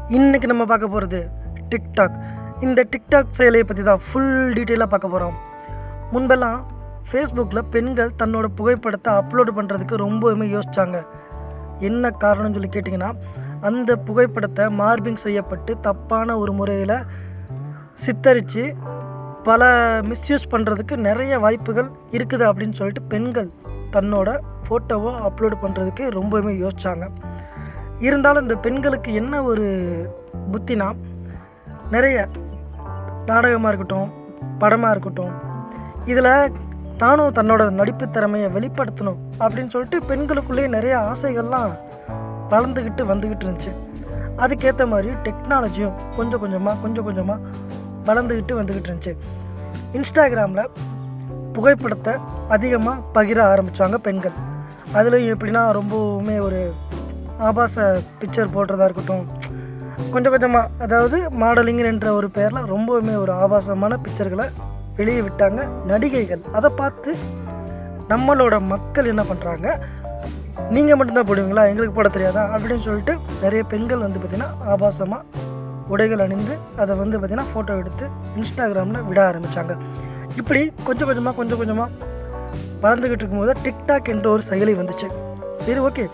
இன்றைக்கி நம்ம பார்க்க போகிறது டிக்டாக் இந்த டிக்டாக் செயலியை பற்றி தான் ஃபுல் டீட்டெயிலாக பார்க்க போகிறோம் முன்பெல்லாம் ஃபேஸ்புக்கில் பெண்கள் தன்னோட புகைப்படத்தை அப்லோடு பண்ணுறதுக்கு ரொம்பவுமே யோசிச்சாங்க என்ன காரணம்னு சொல்லி கேட்டிங்கன்னா அந்த புகைப்படத்தை மார்பிங் செய்யப்பட்டு தப்பான ஒரு முறையில் சித்தரித்து பல மிஸ்யூஸ் பண்ணுறதுக்கு நிறைய வாய்ப்புகள் இருக்குது அப்படின்னு சொல்லிட்டு பெண்கள் தன்னோட ஃபோட்டோவை அப்லோடு பண்ணுறதுக்கு ரொம்பவுமே யோசிச்சாங்க இருந்தாலும் இந்த பெண்களுக்கு என்ன ஒரு புத்தினா நிறைய நாடகமாக இருக்கட்டும் படமாக இருக்கட்டும் இதில் நானும் தன்னோட நடிப்பு திறமையை வெளிப்படுத்தணும் அப்படின்னு சொல்லிட்டு பெண்களுக்குள்ளேயே நிறைய ஆசைகள்லாம் வளர்ந்துக்கிட்டு வந்துக்கிட்டு இருந்துச்சு அதுக்கேற்ற மாதிரி டெக்னாலஜியும் கொஞ்சம் கொஞ்சமாக கொஞ்சம் கொஞ்சமாக வளர்ந்துக்கிட்டு வந்துக்கிட்டு இருந்துச்சு இன்ஸ்டாகிராமில் புகைப்படத்தை அதிகமாக பகிர ஆரம்பித்தாங்க பெண்கள் அதுலேயும் எப்படின்னா ரொம்பவுமே ஒரு ஆபாச பிக்சர் போடுறதா இருக்கட்டும் கொஞ்சம் கொஞ்சமாக அதாவது மாடலிங் என்ற ஒரு பேரில் ரொம்பவுமே ஒரு ஆபாசமான பிக்சர்களை வெளியே விட்டாங்க நடிகைகள் அதை பார்த்து நம்மளோட மக்கள் என்ன பண்ணுறாங்க நீங்கள் மட்டும்தான் போடுவீங்களா எங்களுக்கு போட தெரியாதா அப்படின்னு சொல்லிட்டு நிறைய பெண்கள் வந்து பார்த்திங்கன்னா ஆபாசமாக உடைகள் அணிந்து அதை வந்து பார்த்திங்கன்னா ஃபோட்டோ எடுத்து இன்ஸ்டாகிராமில் விட ஆரம்பித்தாங்க இப்படி கொஞ்சம் கொஞ்சமாக கொஞ்சம் கொஞ்சமாக வளர்ந்துக்கிட்டு இருக்கும்போது டிக்டாக் என்ற ஒரு செயலி வந்துச்சு சரி ஓகே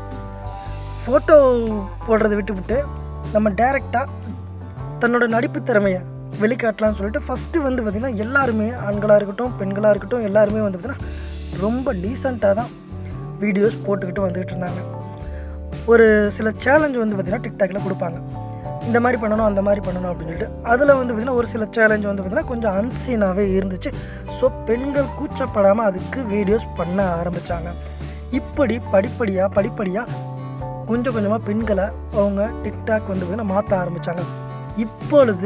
ஃபோட்டோ போடுறதை விட்டுவிட்டு நம்ம டைரெக்டாக தன்னோட நடிப்பு திறமையை வெளிக்காட்டலாம்னு சொல்லிட்டு ஃபஸ்ட்டு வந்து பார்த்திங்கன்னா எல்லாருமே ஆண்களாக இருக்கட்டும் பெண்களாக இருக்கட்டும் எல்லாருமே வந்து பார்த்திங்கன்னா ரொம்ப டீசெண்டாக தான் வீடியோஸ் போட்டுக்கிட்டு வந்துக்கிட்டு இருந்தாங்க ஒரு சில சேலஞ்ச் வந்து பார்த்திங்கன்னா டிக்டாக்ல கொடுப்பாங்க இந்த மாதிரி பண்ணணும் அந்த மாதிரி பண்ணணும் அப்படின்னு சொல்லிட்டு அதில் வந்து பார்த்திங்கன்னா ஒரு சில சேலஞ்ச் வந்து பார்த்திங்கன்னா கொஞ்சம் அன்சீனாகவே இருந்துச்சு ஸோ பெண்கள் கூச்சப்படாமல் அதுக்கு வீடியோஸ் பண்ண ஆரம்பித்தாங்க இப்படி படிப்படியாக படிப்படியாக கொஞ்சம் கொஞ்சமாக பெண்களை அவங்க டிக்டாக் வந்து பார்த்திங்கன்னா மாற்ற ஆரம்பித்தாங்க இப்பொழுது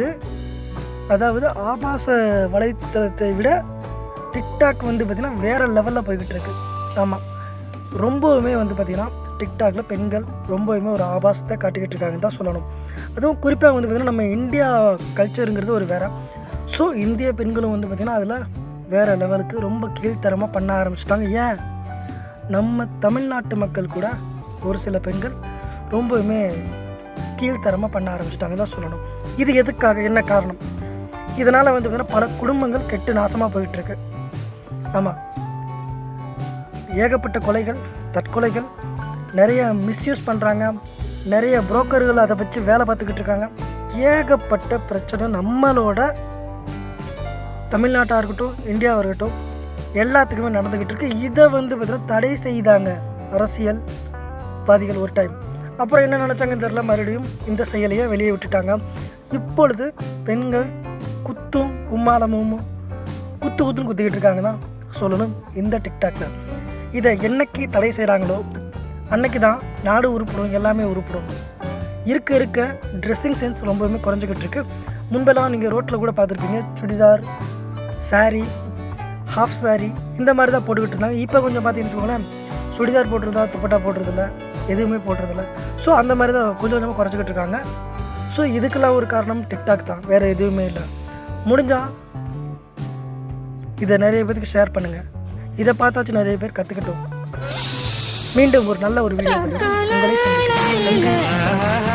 அதாவது ஆபாச வலைத்தளத்தை விட டிக்டாக் வந்து பார்த்திங்கன்னா வேறு லெவலில் போய்கிட்டு இருக்கு ஆமாம் ரொம்பவுமே வந்து பார்த்திங்கன்னா டிக்டாக்ல பெண்கள் ரொம்பவுமே ஒரு ஆபாசத்தை காட்டிக்கிட்டு இருக்காங்கன்னு தான் சொல்லணும் அதுவும் குறிப்பாக வந்து பார்த்திங்கன்னா நம்ம இந்தியா கல்ச்சருங்கிறது ஒரு வேறு ஸோ இந்திய பெண்களும் வந்து பார்த்திங்கன்னா அதில் வேறு லெவலுக்கு ரொம்ப கீழ்த்தரமாக பண்ண ஆரம்பிச்சிட்டாங்க ஏன் நம்ம தமிழ்நாட்டு மக்கள் கூட ஒரு சில பெண்கள் ரொம்பவுமே கீழ்த்தரமாக பண்ண ஆரம்பிச்சிட்டாங்க தான் சொல்லணும் இது எதுக்காக என்ன காரணம் இதனால் வந்து பார்த்திங்கன்னா பல குடும்பங்கள் கெட்டு நாசமாக போயிட்டுருக்கு ஆமாம் ஏகப்பட்ட கொலைகள் தற்கொலைகள் நிறைய மிஸ்யூஸ் பண்ணுறாங்க நிறைய புரோக்கர்கள் அதை வச்சு வேலை பார்த்துக்கிட்டு இருக்காங்க ஏகப்பட்ட பிரச்சனை நம்மளோட தமிழ்நாட்டாக இருக்கட்டும் இந்தியாவாக இருக்கட்டும் எல்லாத்துக்குமே நடந்துக்கிட்டு இருக்கு இதை வந்து பார்த்தீங்கன்னா தடை செய்தாங்க அரசியல் வாதிகள் ஒரு டைம் அப்புறம் என்ன நினச்சாங்கன்னு தெரில மறுபடியும் இந்த செயலியை வெளியே விட்டுட்டாங்க இப்பொழுது பெண்கள் குத்தும் கும்மாளமும் குத்து குத்துன்னு குத்திக்கிட்டு இருக்காங்க தான் சொல்லணும் இந்த டிக்டாக்ல இதை என்னைக்கு தடை செய்கிறாங்களோ அன்னைக்கு தான் நாடு உருப்படும் எல்லாமே உருப்படும் இருக்க இருக்க ட்ரெஸ்ஸிங் சென்ஸ் ரொம்பவுமே குறைஞ்சிக்கிட்டு இருக்கு முன்பெல்லாம் நீங்கள் ரோட்டில் கூட பார்த்துருப்பீங்க சுடிதார் saree ஹாஃப் saree இந்த மாதிரி தான் போட்டுக்கிட்டு இருந்தாங்க இப்போ கொஞ்சம் பார்த்தீங்கன்னு வச்சுக்கோங்களேன் சுடிதார் போட்டுருந்தா துப்பட்டா போடுறதில்ல எதுவுமே போடுறதில்ல ஸோ அந்த மாதிரி தான் கொஞ்சம் கொஞ்சமாக குறைச்சிக்கிட்டு இருக்காங்க ஸோ இதுக்கெல்லாம் ஒரு காரணம் டிக்டாக் தான் வேறு எதுவுமே இல்லை முடிஞ்சால் இதை நிறைய பேருக்கு ஷேர் பண்ணுங்கள் இதை பார்த்தாச்சும் நிறைய பேர் கற்றுக்கட்டும் மீண்டும் ஒரு நல்ல ஒரு வீடியோ உங்களை சந்திக்கிறேன் நன்றி